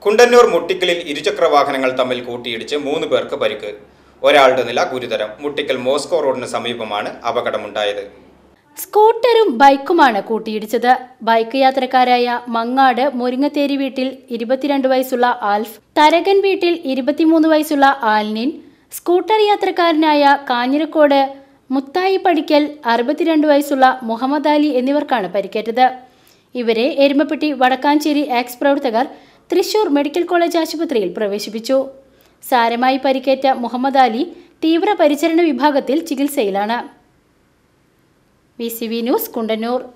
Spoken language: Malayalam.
കുണ്ടന്നൂർ മുട്ടിക്കലിൽ ഇരുചക്ര വാഹനങ്ങൾ തമ്മിൽ കൂട്ടിയിടിച്ച് മൂന്ന് പേർക്ക് പരിക്ക് ഒരാളുടെ നില ഗുരുതരം മുട്ടിക്കൽ മോസ്കോ റോഡിന് സമീപമാണ് അപകടമുണ്ടായത് സ്കൂട്ടറും ബൈക്കുമാണ് കൂട്ടിയിടിച്ചത് ബൈക്ക് യാത്രക്കാരായ മങ്ങാട് മുരിങ്ങത്തേരി വീട്ടിൽ ഇരുപത്തിരണ്ട് വയസ്സുള്ള ആൽഫ് തരകൻ വീട്ടിൽ ഇരുപത്തിമൂന്ന് വയസ്സുള്ള ആൽനിൻ സ്കൂട്ടർ യാത്രക്കാരനായ കാഞ്ഞിരക്കോട് മുത്തായി പടിക്കൽ അറുപത്തിരണ്ട് വയസ്സുള്ള മുഹമ്മദ് അലി എന്നിവർക്കാണ് പരിക്കേറ്റത് ഇവരെ എരുമപ്പെട്ടി വടക്കാഞ്ചേരി എക്സ് പ്രവർത്തകർ തൃശൂർ മെഡിക്കൽ കോളേജ് ആശുപത്രിയിൽ പ്രവേശിപ്പിച്ചു സാരമായി പരിക്കേറ്റ മുഹമ്മദ് അലി തീവ്ര പരിചരണ വിഭാഗത്തിൽ ചികിത്സയിലാണ് V C V news Kundannoor